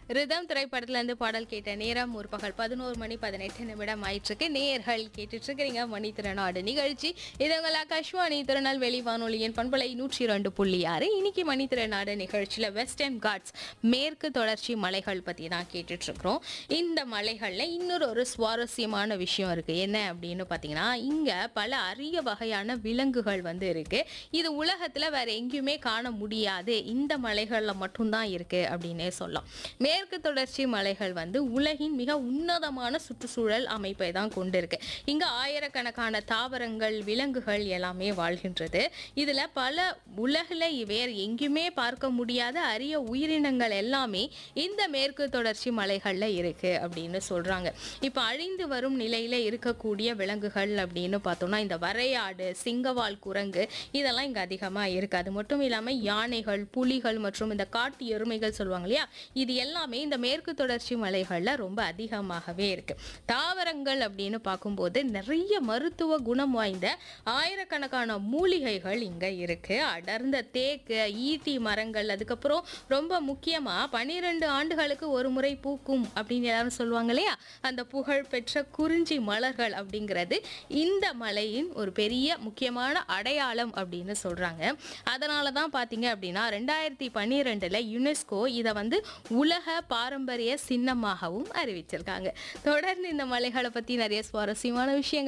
rhythm திரைப்படத்துல இருந்து பாடல் கேட்ட நேரம் ஒரு பகல் பதினோரு மணி பதினெட்டு நிமிடம் ஆயிட்டிருக்கு நேயர்கள் கேட்டுட்டு இருக்கிறீங்க மணி திறனாடு நிகழ்ச்சி இது உங்கள் ஆகாஷ்வாணி திருநெல்வேலி வானொலியின் பண்பலை நூற்றி இரண்டு புள்ளி ஆறு இன்னைக்கு மணி திறனாடு நிகழ்ச்சியில வெஸ்டர்ன் காட்ஸ் மேற்கு தொடர்ச்சி மலைகள் பத்தி தான் கேட்டுட்டு இருக்கிறோம் இந்த மலைகள்ல இன்னொரு ஒரு சுவாரஸ்யமான விஷயம் இருக்கு என்ன அப்படின்னு பாத்தீங்கன்னா இங்க பல அரிய வகையான விலங்குகள் வந்து இருக்கு இது உலகத்துல வேற எங்கேயுமே காண முடியாது இந்த மலைகள்ல மட்டும்தான் இருக்கு அப்படின்னே சொல்லலாம் மேற்கு தொடர்ச்சி மலைகள் வந்து உலகின் மிக உன்னதமான சுற்றுச்சூழல் அமைப்பை தான் கொண்டிருக்கு இங்க ஆயிரக்கணக்கான தாவரங்கள் விலங்குகள் எல்லாமே வாழ்கின்றது இதுல பல உலகில் வேறு எங்கேயுமே பார்க்க முடியாத அரிய உயிரினங்கள் எல்லாமே இந்த மேற்கு தொடர்ச்சி மலைகள்ல இருக்கு அப்படின்னு சொல்றாங்க இப்போ அழிந்து வரும் நிலையில இருக்கக்கூடிய விலங்குகள் அப்படின்னு பார்த்தோம்னா இந்த வரையாடு சிங்கவால் குரங்கு இதெல்லாம் இங்க அதிகமா இருக்கு அது மட்டும் இல்லாம யானைகள் புலிகள் மற்றும் இந்த காட்டு எருமைகள் சொல்லுவாங்க இல்லையா இது எல்லாமே இந்த மேற்கு தொடர்ச்சி மலைகள்ல ரொம்ப அதிகமாகவே இருக்கு தாவரங்கள் அப்படின்னு பார்க்கும்போது நிறைய மருத்துவ குணம் வாய்ந்த ஆயிரக்கணக்கான மூலிகைகள் இங்க இருக்கு அடர்ந்த தேக்கு ஈட்டி மரங்கள் அதுக்கப்புறம் ரொம்ப முக்கியமா பனிரெண்டு ஆண்டுகளுக்கு ஒரு முறை பூக்கும் அப்படின்னு எல்லாரும் சொல்லுவாங்க இல்லையா அந்த புகழ் பெற்ற குறிஞ்சி மலர்கள் அப்படிங்கிறது இந்த மலையின் ஒரு பெரிய முக்கியமான அடையாளம் அப்படின்னு சொல்றாங்க அதனால தான் பார்த்தீங்க அப்படின்னா ரெண்டாயிரத்தி பன்னிரெண்டுல யுனெஸ்கோ இதை வந்து உலக பாரம்பரிய சின்னமாகவும் அறிவிச்சிருக்காங்க தொடர்ந்து இந்த மலைகளை பத்தி நிறைய சுவாரஸ்யமான விஷயங்கள்